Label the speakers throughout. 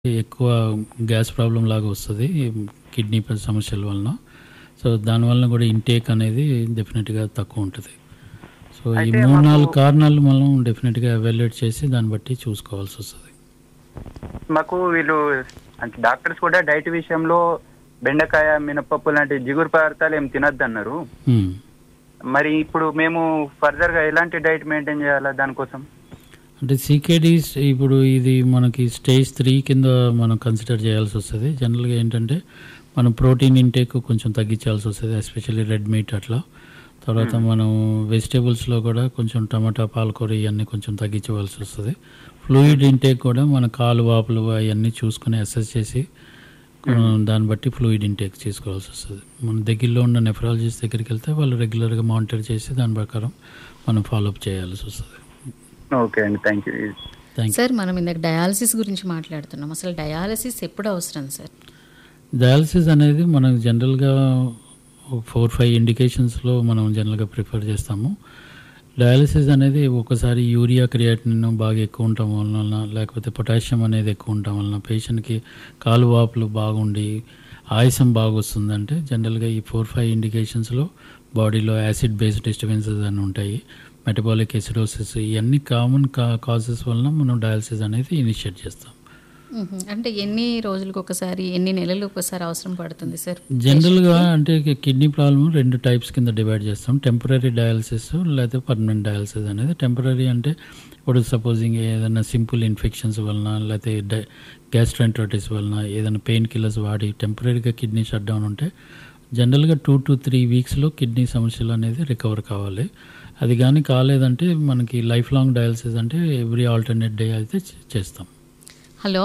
Speaker 1: ఎక్కువ gas problem లాగా వస్తుంది కిడ్నీ సమస్యల వలన సో దానివల్ల కూడా ఇంటేక్ అనేది డెఫినెట్గా తక్కువ ఉంటుంది సో ఈ
Speaker 2: అయితే
Speaker 1: మూడు
Speaker 2: మాకు-
Speaker 1: నాలుగు కారణాలు మనం డెఫినెట్గా ఎవాల్యుయేట్ చేసి దాన్ని బట్టి చూసుకోవాల్సి వస్తుంది
Speaker 2: మాకు వీళ్ళు అంటే డాక్టర్స్ కూడా డైట్ విషయంలో బెండకాయ మినపప్పు లాంటి జిగురు పదార్థాలు ఏం తినద్దు అన్నారు
Speaker 1: మ్మ్.
Speaker 2: మరి ఇప్పుడు మేము ఫర్దర్ గా ఎలాంటి డైట్ మెయింటైన్ చేయాలా దానికోసం
Speaker 1: అంటే సీకేడీస్ ఇప్పుడు ఇది మనకి స్టేజ్ త్రీ కింద మనం కన్సిడర్ చేయాల్సి వస్తుంది జనరల్గా ఏంటంటే మనం ప్రోటీన్ ఇంటేక్ కొంచెం తగ్గించాల్సి వస్తుంది ఎస్పెషల్లీ రెడ్ మీట్ అట్లా తర్వాత మనం వెజిటేబుల్స్లో కూడా కొంచెం టమాటా పాలకూర ఇవన్నీ కొంచెం తగ్గించవలసి వస్తుంది ఫ్లూయిడ్ ఇంటేక్ కూడా మన కాలు వాపులు అవన్నీ చూసుకుని అసెస్ చేసి మనం దాన్ని బట్టి ఫ్లూయిడ్ ఇంటేక్ చేసుకోవాల్సి వస్తుంది మన దగ్గరలో ఉన్న నెఫ్రాలజిస్ట్ దగ్గరికి వెళ్తే వాళ్ళు రెగ్యులర్గా మానిటర్ చేసి దాని ప్రకారం మనం ఫాలోఅప్ చేయాల్సి వస్తుంది
Speaker 2: ఓకే అండి థ్యాంక్ యూ
Speaker 1: థ్యాంక్
Speaker 3: సార్ మనం ఇందాక డయాలసిస్ గురించి మాట్లాడుతున్నాం అసలు డయాలసిస్ ఎప్పుడు అవసరం సార్
Speaker 1: డయాలసిస్ అనేది మనం జనరల్గా ఫోర్ ఫైవ్ ఇండికేషన్స్లో మనం జనరల్గా ప్రిఫర్ చేస్తాము డయాలసిస్ అనేది ఒకసారి యూరియా క్రియాటిన్ బాగా ఎక్కువ ఉండటం వలన లేకపోతే పొటాషియం అనేది ఎక్కువ ఉండటం వలన పేషెంట్కి కాలు వాపులు బాగుండి ఆయాసం బాగా వస్తుందంటే జనరల్గా ఈ ఫోర్ ఫైవ్ ఇండికేషన్స్లో బాడీలో యాసిడ్ బేస్డ్ డిస్టర్బెన్సెస్ అని ఉంటాయి మెటబాలిక్ ఎసిడోసిస్ ఇవన్నీ కామన్ కా కాజెస్ వలన మనం డయాలసిస్ అనేది ఇనిషియేట్ చేస్తాం
Speaker 3: మ్మ్. అంటే ఎన్ని రోజులకు ఒకసారి ఎన్ని నెలలకు ఒకసారి అవసరం పడుతుంది సార్
Speaker 1: జనరల్గా అంటే కిడ్నీ ప్రాబ్లమ్ రెండు టైప్స్ కింద డివైడ్ చేస్తాం టెంపరీ డయాలసిస్ లేకపోతే పర్మనెంట్ డయాలసిస్ అనేది టెంపరీ అంటే ఇప్పుడు సపోజింగ్ ఏదైనా సింపుల్ ఇన్ఫెక్షన్స్ వలన లేకపోతే గ్యాస్ట్రెంట్రైటిస్ వలన ఏదైనా పెయిన్ కిల్లర్స్ వాడి టెంపరీగా కిడ్నీ షట్ డౌన్ ఉంటే జనరల్గా టూ టు త్రీ వీక్స్లో కిడ్నీ సమస్యలు అనేది రికవర్ కావాలి అది కానీ కాలేదంటే మనకి లైఫ్ లాంగ్ డయాలసిస్ అంటే ఎవ్రీ ఆల్టర్నేట్ డే అయితే చే- చేస్తాం
Speaker 3: హలో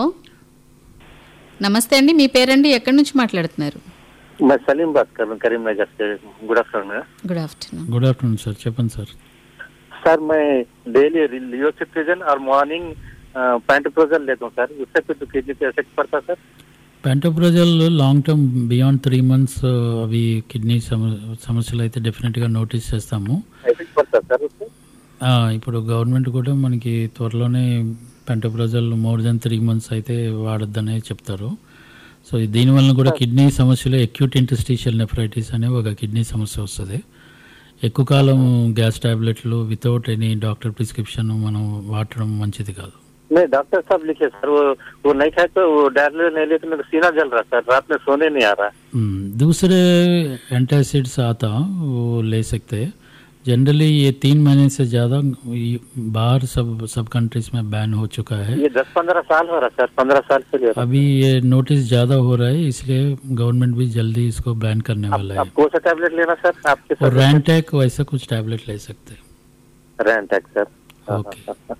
Speaker 3: నమస్తే అండి మీ పేరండి ఎక్కడి నుంచి మాట్లాడుతున్నారు
Speaker 4: मैं सलीम बात कर रहा हूँ करीमनगर से good afternoon
Speaker 3: good afternoon
Speaker 1: good afternoon sir చెప్పండి సార్
Speaker 4: सर मैं डेली लियोसिट्रिजन और मॉर्निंग पैंटोप्रोजल लेता हूँ सर उससे कुछ किडनी पे इफेक्ट पड़ता है sir
Speaker 1: pantoprazole long term beyond three months అవి కిడ్నీ సమస్యలు అయితే డెఫినెట్గా నోటీస్ చేస్తాము
Speaker 4: इफेक्ट पड़ता है सर उससे
Speaker 1: ఆ, ఇప్పుడు గవర్నమెంట్ కూడా మనకి త్వరలోనే pantoprazole more than three months అయితే వాడొద్దనే చెప్తారు సో దీనివల్ల కూడా కిడ్నీ సమస్యలు అక్యూట్ ఇంటస్టిషియల్ నెఫ్రైటిస్ అనే ఒక కిడ్నీ సమస్య వస్తుంది ఎక్కువ కాలం గ్యాస్ టాబ్లెట్లు వితౌట్ ఎనీ డాక్టర్ ప్రిస్క్రిప్షన్ మనం వాడటం మంచిది కాదు
Speaker 4: नहीं डॉक्टर साहब लिखे सर वो वो नहीं खाए तो वो डायरिया नहीं ले तो मेरा सीना जल रहा है सर रात में सोने नहीं आ रहा
Speaker 1: हम्म, दूसरे एंटासिड्स आता वो ले सकते हैं जनरली ये तीन महीने से ज़्यादा ये बाहर सब सब कंट्रीज में बैन हो चुका है
Speaker 4: ये दस पंद्रह साल हो रहा है सर पंद्रह साल से ले रहा
Speaker 1: अभी ये नोटिस ज़्यादा हो रहा है इसलिए गवर्नमेंट भी जल्दी इसको बैन करने वाला
Speaker 4: हूँ
Speaker 1: है
Speaker 4: आप कौन सा टैबलेट लेना सर आपके
Speaker 1: और रैंटेक वैसा कुछ टैबलेट ले सकते हैं
Speaker 4: रैंटेक सर हाँ,
Speaker 1: ओके
Speaker 4: हाँ, हाँ।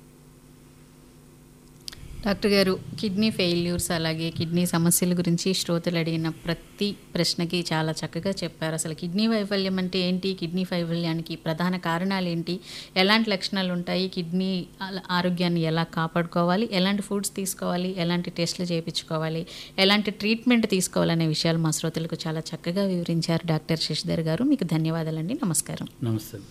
Speaker 3: డాక్టర్ గారు కిడ్నీ ఫెయిల్యూర్స్ అలాగే కిడ్నీ సమస్యల గురించి శ్రోతలు అడిగిన ప్రతి ప్రశ్నకి చాలా చక్కగా చెప్పారు అసలు కిడ్నీ వైఫల్యం అంటే ఏంటి కిడ్నీ వైఫల్యానికి ప్రధాన కారణాలు ఏంటి ఎలాంటి లక్షణాలు ఉంటాయి కిడ్నీ ఆల- ఆరోగ్యాన్ని ఎలా కాపాడుకోవాలి ఎలాంటి ఫుడ్స్ తీసుకోవాలి ఎలాంటి టెస్టులు చేయించుకోవాలి ఎలాంటి ట్రీట్మెంట్ తీసుకోవాలనే విషయాలు మా శ్రోతలకు చాలా చక్కగా వివరించారు డాక్టర్ శశిధర్ గారు మీకు ధన్యవాదాలండి నమస్కారం
Speaker 1: नमस्ते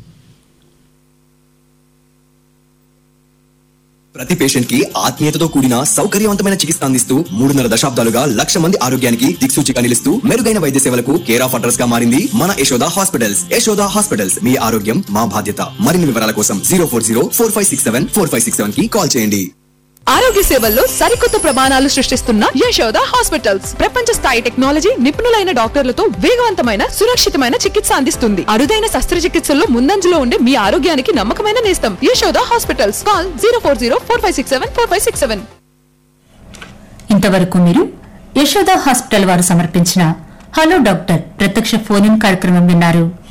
Speaker 5: ప్రతి పేషెంట్ కి ఆత్మీయతతో కూడిన సౌకర్యవంతమైన చికిత్స అందిస్తూ మూడున్నర దశాబ్దాలుగా లక్ష మంది ఆరోగ్యానికి దిక్సూచిగా నిలుస్తూ మెరుగైన వైద్య సేవలకు కేర్ ఆఫ్ అడ్రస్ గా మారింది మన యశోద హాస్పిటల్స్ యశోద హాస్పిటల్స్ మీ ఆరోగ్యం మా బాధ్యత మరిన్ని వివరాల కోసం zero four zero four five six seven four five six seven కి కాల్ చేయండి
Speaker 6: ఆరోగ్య సేవల్లో సరికొత్త ప్రమాణాలు సృష్టిస్తున్న యశోద హాస్పిటల్స్ ప్రపంచ స్థాయి టెక్నాలజీ నిపుణులైన డాక్టర్లతో వేగవంతమైన సురక్షితమైన చికిత్స అందిస్తుంది అరుదైన శస్త్రచికిత్సల్లో ముందంజలో ఉండే మీ ఆరోగ్యానికి నమ్మకమైన నేస్తం Yashoda hospitals call zero four zero four five six seven four five six seven
Speaker 7: ఇంతవరకు మీరు యశోద హాస్పిటల్ వారు సమర్పించిన హలో డాక్టర్ ప్రత్యక్ష ఫోన్ ఇన్ కార్యక్రమం విన్నారు